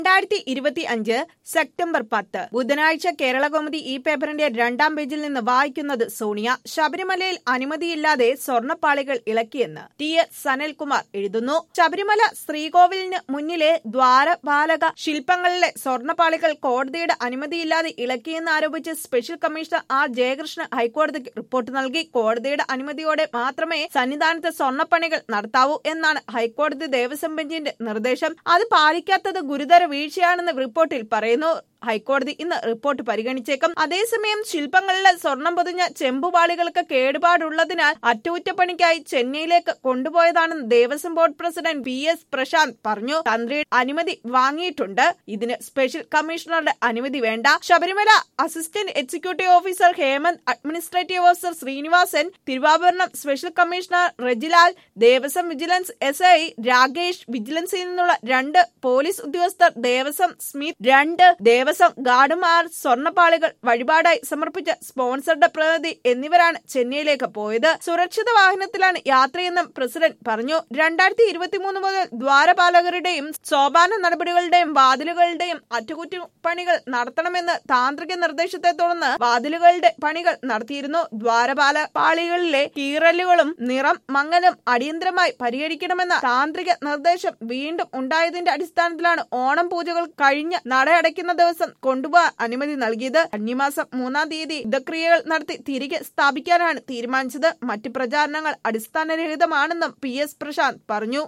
രണ്ടായിരത്തി ഇരുപത്തി അഞ്ച് സെപ്റ്റംബർ പത്ത് ബുധനാഴ്ച കേരള കൗമുദി ഈ പേപ്പറിന്റെ രണ്ടാം പേജിൽ നിന്ന് വായിക്കുന്നത് സോണിയ ശബരിമലയിൽ അനുമതിയില്ലാതെ സ്വർണ്ണപ്പാളികൾ ഇളക്കിയെന്ന് ടി എസ് സനൽകുമാർ എഴുതുന്നു ശബരിമല ശ്രീകോവിലിന് മുന്നിലെ ദ്വാരപാലക ശില്പങ്ങളിലെ സ്വർണ്ണപ്പാളികൾ കോടതിയുടെ അനുമതിയില്ലാതെ ഇളക്കിയെന്ന് ആരോപിച്ച് സ്പെഷ്യൽ കമ്മീഷണർ ആർ ജയകൃഷ്ണൻ ഹൈക്കോടതിക്ക് റിപ്പോർട്ട് നൽകി കോടതിയുടെ അനുമതിയോടെ മാത്രമേ സന്നിധാനത്ത് സ്വർണ്ണപ്പണികൾ നടത്താവൂ എന്നാണ് ഹൈക്കോടതി ദേവസ്വം ബെഞ്ചിന്റെ നിർദ്ദേശം അത് പാലിക്കാത്തത് ഗുരുതര വീഴ്ചയാണെന്ന് റിപ്പോർട്ടിൽ പറയുന്നു ഹൈക്കോടതി ഇന്ന് റിപ്പോർട്ട് പരിഗണിച്ചേക്കും അതേസമയം ശില്പങ്ങളിലെ സ്വർണം പൊതിഞ്ഞ ചെമ്പുപാളികൾക്ക് കേടുപാടുള്ളതിനാൽ അറ്റകുറ്റപ്പണിക്കായി ചെന്നൈയിലേക്ക് കൊണ്ടുപോയതാണെന്ന് Devaswom board president P S Prashanth പറഞ്ഞു തന്ത്രിയുടെ അനുമതി വാങ്ങിയിട്ടുണ്ട് ഇതിന് സ്പെഷ്യൽ കമ്മീഷണറുടെ അനുമതി വേണ്ട Sabarimala assistant executive officer Hemanth administrative officer Sreenivasan തിരുവാഭരണം special commissioner Rejilal Devaswom vigilance S I Rakesh വിജിലൻസിൽ നിന്നുള്ള രണ്ട് പോലീസ് ഉദ്യോഗസ്ഥർ ദേവസ്വം സ്മിത്ത് രണ്ട് ദേവസ്വം ഗാർഡുമാർ സ്വർണ്ണപ്പാളികൾ വഴിപാടായി സമർപ്പിച്ച സ്പോൺസറുടെ പ്രതിനിധി എന്നിവരാണ് ചെന്നൈയിലേക്ക് പോയത് സുരക്ഷിത വാഹനത്തിലാണ് യാത്രയെന്നും പ്രസിഡന്റ് പറഞ്ഞു രണ്ടായിരത്തി ഇരുപത്തിമൂന്ന് മുതൽ ദ്വാരപാലകരുടെയും സോപാന നടപടികളുടെയും വാതിലുകളുടെയും അറ്റകുറ്റപ്പണികൾ നടത്തണമെന്ന് താന്ത്രിക നിർദ്ദേശത്തെ തുടർന്ന് വാതിലുകളുടെ പണികൾ നടത്തിയിരുന്നു ദ്വാരപാല പാളികളിലെ കീറലുകളും നിറം മങ്ങലും അടിയന്തരമായി പരിഹരിക്കണമെന്ന താന്ത്രിക നിർദ്ദേശം വീണ്ടും ഉണ്ടായതിന്റെ അടിസ്ഥാനത്തിലാണ് ഓണം പൂജകൾ കഴിഞ്ഞ് നടയടയ്ക്കുന്ന ദിവസം കൊണ്ടുപോകാൻ അനുമതി നൽകിയത് കന്നിമാസം മൂന്നാം തീയതി യുദ്ധക്രിയകൾ നടത്തി തിരികെ സ്ഥാപിക്കാനാണ് തീരുമാനിച്ചത് മറ്റ് പ്രചാരണങ്ങൾ അടിസ്ഥാനരഹിതമാണെന്നും പി എസ് പ്രശാന്ത് പറഞ്ഞു